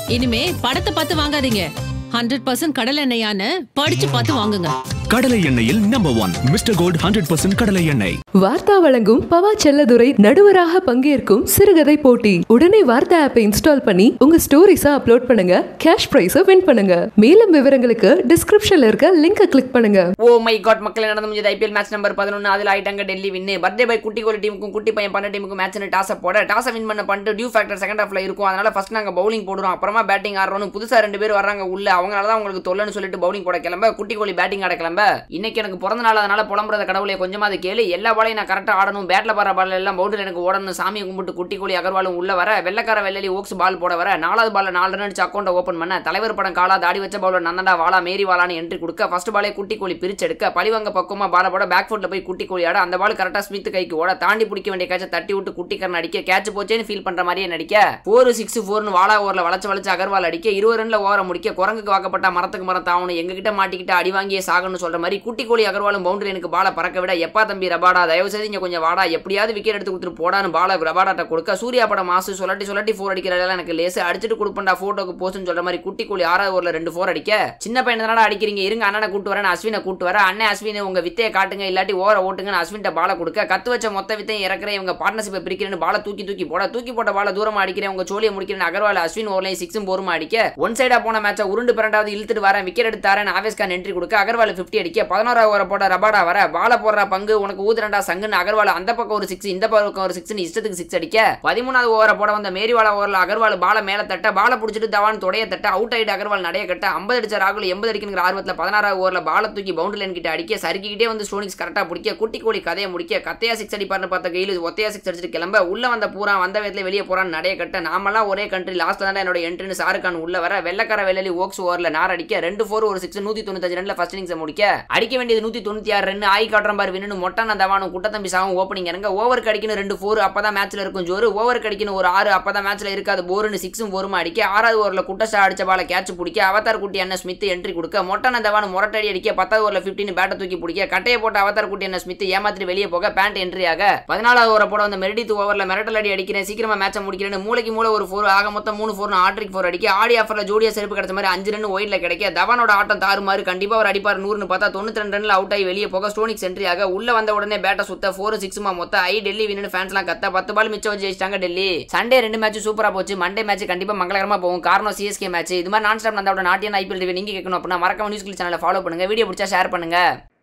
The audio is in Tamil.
இனிமே படத்தை பார்த்து வாங்காதீங்க ஹண்ட்ரட் பர்சன்ட் கடல் எண்ணெயான்னு படிச்சு பார்த்து வாங்குங்க கடலை எண்ணெயில் number one Mister Gold hundred percent கடலை எண்ணெய் வார்த்தா வழங்கும் பவா செல்லதுரை நடுவராக பங்கேற்கும் சிறுகதை போட்டி உடனே வார்த்தா ஆப்பை இன்ஸ்டால் பண்ணி உங்க ஸ்டோரிஸை அப்லோட் பண்ணுங்க கேஷ் பிரைஸை வின் பண்ணுங்க மேலும் விவரங்களுக்கு டிஸ்கிரிப்ஷன்ல இருக்க லிங்கை கிளிக் பண்ணுங்க ஓ மை காட் மக்கள் நடந்து முடிஞ்சது ஐபிஎல் மேட்ச் நம்பர் பதினொன்று அதில் ஆயிட்டாங்க டெல்லி வின்னு பர்த்டே பை குட்டி கோலி டீமுக்கும் குட்டி பையன் பண்ண டீமுக்கும் மேட்ச்னு டாஸை போட டாஸை வின் பண்ண பண்ணிட்டு டியூ ஃபேக்டர் செகண்ட் ஹாஃப்ல இருக்கும் அதனால ஃபர்ஸ்ட் நாங்கள் பவுலிங் போடுறோம் அப்புறமா பேட்டிங் ஆடுறோம் புதுசா ரெண்டு பேர் வர்றாங்க உள்ள அவங்களால தான் உங்களுக்கு தொல்லைன்னு சொல்லிட்டு பவுலிங் போட கிளம்ப குட்டி கோலி பேட்டிங் ஆட கிளம்ப இன்னைக்கு எனக்கு பிறந்த நாள் அதனால புலம்புறத கடவுளை கொஞ்சமா அது கேளு எல்லா பாலையும் நான் கரெக்டாக ஆடணும் பேட்ல பாற பால் எல்லாம் பவுண்டரி எனக்கு ஓடணும் சாமியை கும்பிட்டு குட்டி கோலி அகர்வாலும் உள்ள வர வெள்ளக்கார வெள்ளலி ஓக்ஸ் பால் போட வர நாலாவது பால்ல நாலு ரன் அடிச்சு அக்கௌண்ட் ஓப்பன் பண்ண தலைவர் படம் காலா தாடி வச்ச பவுலர் நந்தண்டா வாலா மேரி வாலான்னு என்ட்ரி கொடுக்க ஃபர்ஸ்ட் பாலே குட்டி கோலி பிரிச்செடுக்க பழிவங்க பக்கமா பால போட பேக் ஃபுட்ல போய் குட்டி கோலி ஆட அந்த பால் கரெக்டா ஸ்மித் கைக்கு ஓட தாண்டி பிடிக்க வேண்டிய கேட்ச தட்டி விட்டு குட்டிக்கரன் அடிக்க கேட்ச் போச்சேன்னு ஃபீல் பண்ற மாதிரியே நடிக்க ஃபோர் சிக்ஸ் ஃபோர்னு வாலா ஓவரில் வளைச்சு வளைச்சு அகர்வால் அடிக்க இருபது ரன்ல ஓவர முடிக்க குரங்குக்கு வாக்கப்பட்ட மரத்துக்கு மரம் தாவணும் எங்க கிட்ட மாட்டிக்கிட்டு அடி வாங்கியே சாகணும்னு சொல்ற மாதிரி குட்டி கோலி அகர்வாலும் பவுண்டரி எனக்கு பால பறக்க விட எப்பா தம்பி ரபாடா தயவு செய்து இங்க கொஞ்சம் வாடா எப்படியாவது விக்கெட் எடுத்து கொடுத்துட்டு போடான்னு பால ரபாடாட்ட கொடுக்க சூர்யா படம் மாசு சொல்லட்டி சொல்லட்டி ஃபோர் அடிக்கிறதெல்லாம் எனக்கு லேசு அடிச்சுட்டு கொடுப்பண்டா போட்டோக்கு போஸ்ட்னு சொல்ற மாதிரி குட்டி கோலி ஆறாவது ஓவரில் ரெண்டு ஃபோர் அடிக்க சின்ன பையன் தானடா அடிக்கிறீங்க இருங்க அண்ணனை கூட்டு வரேன் அஸ்வினை கூட்டு வரேன் அண்ணன் அஸ்வின் உங்க வித்தையை காட்டுங்க இல்லாட்டி ஓர ஓட்டுங்கன்னு அஸ்வின்ட்ட பால கொடுக்க கத்து வச்ச மொத்த வித்தையும் இறக்குறேன் இவங்க பார்ட்னர்ஷிப்பை பிரிக்கிறேன்னு பால தூக்கி தூக்கி போட தூக்கி போட்ட பால தூரமா அடிக்கிறேன் உங்க சோழியை முடிக்கிறேன் அகர்வால் அஸ்வின் ஓவர்லையும் சிக்ஸும் போருமா அடிக்க ஒன் சைடா போன மேட்சை உருண்டு பிறண்டாவது இழுத்துட்டு வரேன் விக்கெட் எடுத்தாரன் ஆவேஸ் கான் என்ட்ரி கொடுக்க அகர்வால் பிப்டி அடிக்க பதினோரா ஓவர போட ரபாடா வர பால போடுற பங்கு உனக்கு ஊதுரண்டா சங்குன்னு அகர்வால் அந்த பக்கம் ஒரு சிக்ஸ் இந்த பக்கம் ஒரு சிக்ஸ் இஷ்டத்துக்கு சிக்ஸ் அடிக்க பதிமூணாவது ஓவரை போட வந்த மேரிவாலா ஓவரில் அகர்வால் பால மேல தட்ட பால பிடிச்சிட்டு தவான் தொடைய தட்ட அவுட் ஆயிட்டு அகர்வால் நடைய கட்ட ஐம்பது அடிச்ச ராகுல் எண்பது அடிக்கிற ஆர்வத்தில் பதினாறாவது ஓவரில் பால தூக்கி பவுண்டரி லைன் கிட்ட அடிக்க சறுக்கிக்கிட்டே வந்து ஸ்டோனிக்ஸ் கரெக்டாக பிடிக்க குட்டி கோழி கதையை முடிக்க கத்தையா சிக்ஸ் அடிப்பார்னு பார்த்த கையில் ஒத்தையா சிக்ஸ் அடிச்சுட்டு கிளம்ப உள்ள வந்த பூரா வந்த விதத்துல வெளியே போறான்னு நடைய கட்ட நாமெல்லாம் ஒரே கண்ட்ரி லாஸ்ட்ல தான் என்னோட என்ட்ரின்னு ஷாருக்கான் உள்ள வர வெள்ளக்கார வெள்ளலி ஓக்ஸ் ஓவரில் நார் அடிக்க ரெண்டு ஃபோர் ஒரு சிக்ஸ் நூத்தி தொண்ணூத்தஞ்சு ரன்ல ஃபர்ஸ்ட் இன்னிங்ஸ் முடிக்க அடிக்க வேண்டியது நூத்தி தொண்ணூத்தி ஆறு ரன் ஆய் காட்டுற பார் வின்னு மொட்டான தவானும் குட்டத்தம்பி சாவும் ஓப்பனிங் இறங்க ஓவருக்கு அடிக்கணும் ரெண்டு ஃபோர் அப்பதான் மேட்ச்ல இருக்கும் ஜோரு ஓவருக்கு அடிக்கணும் ஒரு ஆறு அப்பதான் மேட்ச்ல இருக்காது போருன்னு சிக்ஸும் போருமா அடிக்க ஆறாவது ஓவரில் குட்டசா அடிச்ச பால கேட்ச் பிடிக்க அவதார் குட்டி அண்ணன் ஸ்மித் என்ட்ரி கொடுக்க மொட்டான தவான் முரட்டடி அடிக்க பத்தாவது ஓவரில் ஃபிஃப்டின் பேட்டை தூக்கி பிடிக்க கட்டையை போட்ட அவதார் குட்டி அண்ணன் ஸ்மித் ஏமாத்திட்டு வெளியே போக பேண்ட் என்ட்ரி ஆக பதினாலாவது ஓவரை போட வந்த மெரிடித் ஓவரில் மிரட்டல் அடி அடிக்கிறேன் சீக்கிரமா மேட்சை முடிக்கிறேன்னு மூளைக்கு மூளை ஒரு ஃபோர் ஆக மொத்தம் மூணு ஃபோர் ஆட்ரிக் ஃபோர் அடிக்க ஆடி ஆஃபர்ல ஜோடியா செருப்பு கிடைச்ச மாதிரி அஞ்சு ரன் ஒயிட்ல கிடைக்க தவானோட ஆட்டம் தாறுமாறு கண்டிப்பா ஒரு அடிப்பார் நூறுன்னு பார்த்தா தொண்ணூத்தி ரெண்டு ரன்ல அவுட் ஆகி வெளியே போக ஸ்டோனிக் சென்ட்ரி ஆக உள்ள வந்த உடனே பேட்டை சுத்த ஃபோர் சிக்ஸுமா மொத்தம் ஐ டெல்லி வின்னு ஃபேன்ஸ்லாம் கத்த பத்து பால் மிச்சம் வச்சு ஜெயிச்சிட்டாங்க டெல்லி சண்டே ரெண்டு மேட்ச் சூப்பரா போச்சு மண்டே மேட்ச் கண்டிப்பா மங்களகரமா போகும் காரணம் சிஎஸ்கே மேட்ச் இது மாதிரி நான் ஸ்டாப் நந்தாவோட நாட்டியன் ஐபிஎல் ரிவ்யூ நீங்க கேட்கணும் அப்படின்னா மறக்காம நியூஸ் கிளிக் சேனலை ஃபாலோ பண்ணுங்க வீடியோ பிடிச்சா ஷேர் பண்ணுங்க